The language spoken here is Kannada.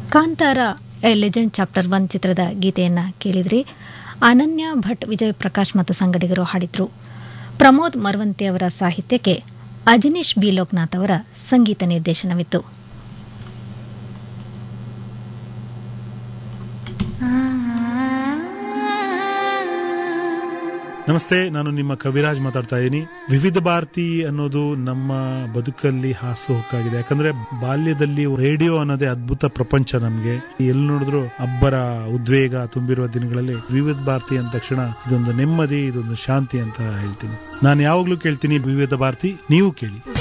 Kantara a legend chapter one ಚಿತ್ರದ ಗೀತೆಯನ್ನು ಕೇಳಿದ್ರಿ ಅನನ್ಯ ಭಟ್ ವಿಜಯ್ ಪ್ರಕಾಶ್ ಮತ್ತು ಸಂಗಡಿಗರು ಹಾಡಿದ್ರು ಪ್ರಮೋದ್ ಮರವಂತಿ ಅವರ ಸಾಹಿತ್ಯಕ್ಕೆ ಅಜನೀಶ್ ಬಿ ಲೋಕನಾಥ್ ಅವರ ಸಂಗೀತ ನಿರ್ದೇಶನವಿತ್ತು ನಮಸ್ತೆ ನಾನು ನಿಮ್ಮ ಕವಿರಾಜ್ ಮಾತಾಡ್ತಾ ಇದ್ದೀನಿ ವಿವಿಧ ಭಾರತಿ ಅನ್ನೋದು ನಮ್ಮ ಬದುಕಲ್ಲಿ ಹಾಸುಹೊಕ್ಕಾಗಿದೆ ಯಾಕಂದ್ರೆ ಬಾಲ್ಯದಲ್ಲಿ ರೇಡಿಯೋ ಅನ್ನೋದೇ ಅದ್ಭುತ ಪ್ರಪಂಚ ನಮ್ಗೆ ಎಲ್ಲಿ ನೋಡಿದ್ರು ಅಬ್ಬರ ಉದ್ವೇಗ ತುಂಬಿರುವ ದಿನಗಳಲ್ಲಿ ವಿವಿಧ ಭಾರತಿ ಅಂದ ತಕ್ಷಣ ಇದೊಂದು ನೆಮ್ಮದಿ ಇದೊಂದು ಶಾಂತಿ ಅಂತ ಹೇಳ್ತೀನಿ ನಾನು ಯಾವಾಗ್ಲೂ ಕೇಳ್ತೀನಿ ವಿವಿಧ ಭಾರತಿ ನೀವು ಕೇಳಿ